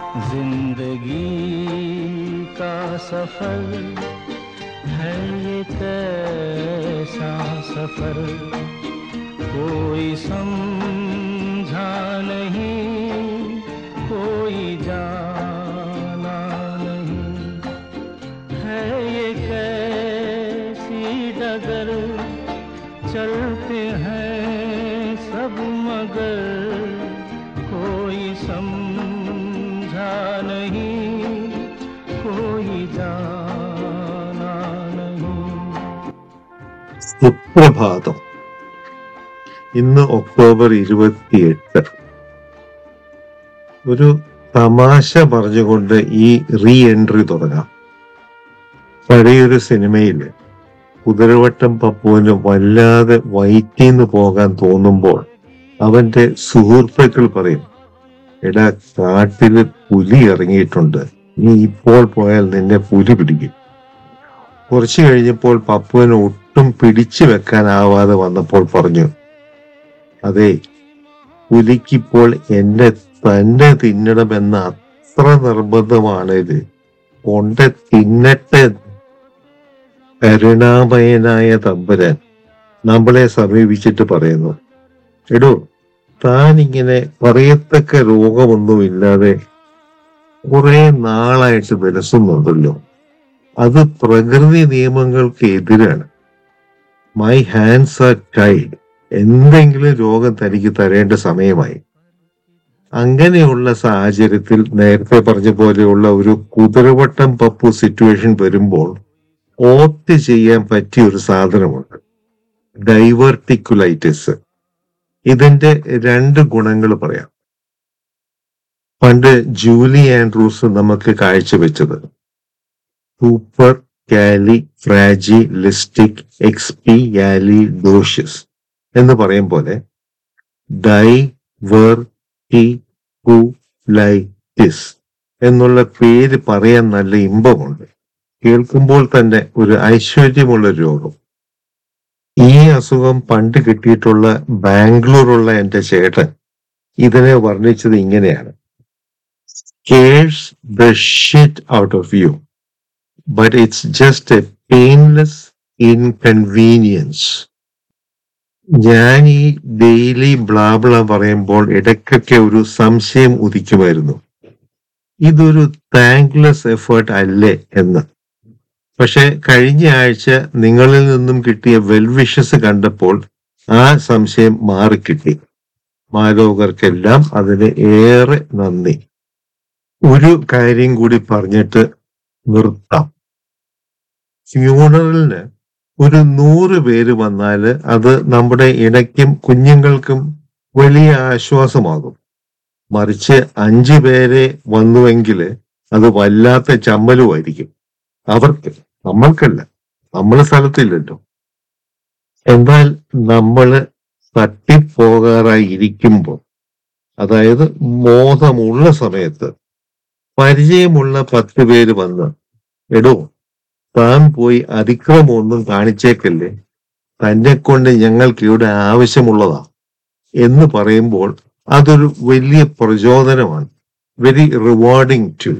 जिंदगी का सफर है ये कैसा सफर कोई समझा नहीं कोई जाना नहीं है ये कैसी डगर चलते हैं सब मगर कोई समझा नहीं कोई जाना नहीं സുപ്രഭാതം ഇന്ന് ഒക്ടോബർ ഇരുപത്തിയെട്ട് ഒരു തമാശ പറഞ്ഞുകൊണ്ട് ഈ റീ എൻട്രി തുടങ്ങാം പഴയൊരു സിനിമയില് കുതിരവട്ടം പപ്പുവിന് വല്ലാതെ വയറ്റിന്ന് പോകാൻ തോന്നുമ്പോൾ അവന്റെ സുഹൃത്തുക്കൾ പറയും എടാ കാട്ടില് പുലി ഇറങ്ങിയിട്ടുണ്ട് നീ ഇപ്പോൾ പോയാൽ നിന്നെ പുലി പിടിക്കും കുറച്ചു കഴിഞ്ഞപ്പോൾ പപ്പുവിന് ഒട്ടും പിടിച്ചു വെക്കാനാവാതെ വന്നപ്പോൾ പറഞ്ഞു അതെ പുലിക്കിപ്പോൾ എന്നെ തന്നെ തിന്നണമെന്ന അത്ര നിർബന്ധമാണ് ഇത് കൊണ്ട തിന്നട്ടെ കരുണാമയനായ തമ്പുരാൻ നമ്മളെ സമീപിച്ചിട്ട് പറയുന്നു എടോ താൻ ഇങ്ങനെ പറയത്തക്ക രോഗമൊന്നുമില്ലാതെ കുറെ നാളായിട്ട് വിലസുന്നുണ്ടല്ലോ അത് പ്രകൃതി നിയമങ്ങൾക്ക് എതിരാണ് മൈ ഹാൻഡ്സ് ആർ ടൈഡ് എന്തെങ്കിലും രോഗം തനിക്ക് തരേണ്ട സമയമായി അങ്ങനെയുള്ള സാഹചര്യത്തിൽ നേരത്തെ പറഞ്ഞ പോലെയുള്ള ഒരു കുതിരവട്ടം പപ്പു സിറ്റുവേഷൻ വരുമ്പോൾ ഓപ്റ്റ് ചെയ്യാൻ പറ്റിയ ഒരു സാധനമുണ്ട് ഡൈവർട്ടിക്കുലൈറ്റിസ് ഇതിന്റെ രണ്ട് ഗുണങ്ങൾ പറയാം പണ്ട് ജൂലി ആൻഡ്രൂസ് നമുക്ക് കാഴ്ചവെച്ചത് സൂപ്പർ കാലി ഫ്രാജി ലിസ്റ്റിക് എക്സ്പി യാലി ഡോഷ്യസ് എന്ന് പറയും പോലെ ഡൈ വർ ടി ഹു ലൈറ്റിസ് എന്നുള്ള പേര് പറയാൻ നല്ല ഇമ്പമുണ്ട് കേൾക്കുമ്പോൾ തന്നെ ഒരു ഐശ്വര്യമുള്ള രോഗം ഈ അസുഖം പണ്ട് കിട്ടിയിട്ടുള്ള ബാംഗ്ലൂരുള്ള എന്റെ ചേട്ടൻ ഇതിനെ വർണ്ണിച്ചത് ഇങ്ങനെയാണ് scares the shit out of you but it's just a painless inconvenience. ഞാൻ ഈ ഡെയിലി ബ്ലാബ്ല പറയുമ്പോൾ ഇടയ്ക്കൊക്കെ ഒരു സംശയം ഉദിക്കുമായിരുന്നു ഇതൊരു താങ്ക്ലെസ് എഫേർട്ട് അല്ലേ എന്ന് പക്ഷെ കഴിഞ്ഞ ആഴ്ച നിങ്ങളിൽ നിന്നും കിട്ടിയ വെൽവിഷസ് കണ്ടപ്പോൾ ആ സംശയം മാറിക്കിട്ടി മാലോകർക്കെല്ലാം അതിന് ഏറെ നന്ദി ഒരു കാര്യം കൂടി പറഞ്ഞിട്ട് നിർത്താം ഫ്യൂണറലിന് ഒരു നൂറ് പേര് വന്നാല് അത് നമ്മുടെ ഇണയ്ക്കും കുഞ്ഞുങ്ങൾക്കും വലിയ ആശ്വാസമാകും മറിച്ച് അഞ്ചു പേരെ വന്നുവെങ്കിൽ അത് വല്ലാത്ത ചമ്മലുമായിരിക്കും അവർക്ക് നമ്മൾക്കല്ല നമ്മളെ സ്ഥലത്തില്ലല്ലോ എന്നാൽ നമ്മള് തട്ടിപ്പോകാറായി ഇരിക്കുമ്പോൾ അതായത് മോഹമുള്ള സമയത്ത് പരിചയമുള്ള പത്ത് പേര് വന്ന് എടോ താൻ പോയി അതിക്രമമൊന്നും കാണിച്ചേക്കല്ലേ തന്നെ കൊണ്ട് ഞങ്ങൾക്ക് ഇവിടെ ആവശ്യമുള്ളതാ എന്ന് പറയുമ്പോൾ അതൊരു വലിയ പ്രചോദനമാണ് വെരി റിവാർഡിങ് ടു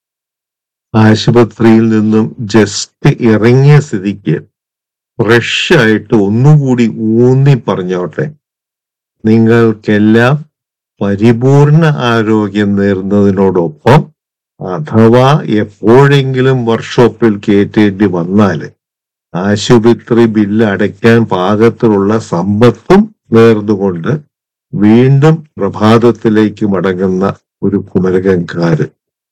ആശുപത്രിയിൽ നിന്നും ജസ്റ്റ് ഇറങ്ങിയ സ്ഥിതിക്ക് ഫ്രഷ് ആയിട്ട് ഒന്നുകൂടി ഊന്നി പറഞ്ഞോട്ടെ നിങ്ങൾക്കെല്ലാം പരിപൂർണ ആരോഗ്യം നേരുന്നതിനോടൊപ്പം അഥവാ എപ്പോഴെങ്കിലും വർക്ക്ഷോപ്പിൽ കയറ്റേണ്ടി വന്നാല് ആശുപത്രി ബില്ല് അടയ്ക്കാൻ പാകത്തിലുള്ള സമ്പത്തും നേർന്നുകൊണ്ട് വീണ്ടും പ്രഭാതത്തിലേക്ക് മടങ്ങുന്ന ഒരു കുമരകംകാരൻ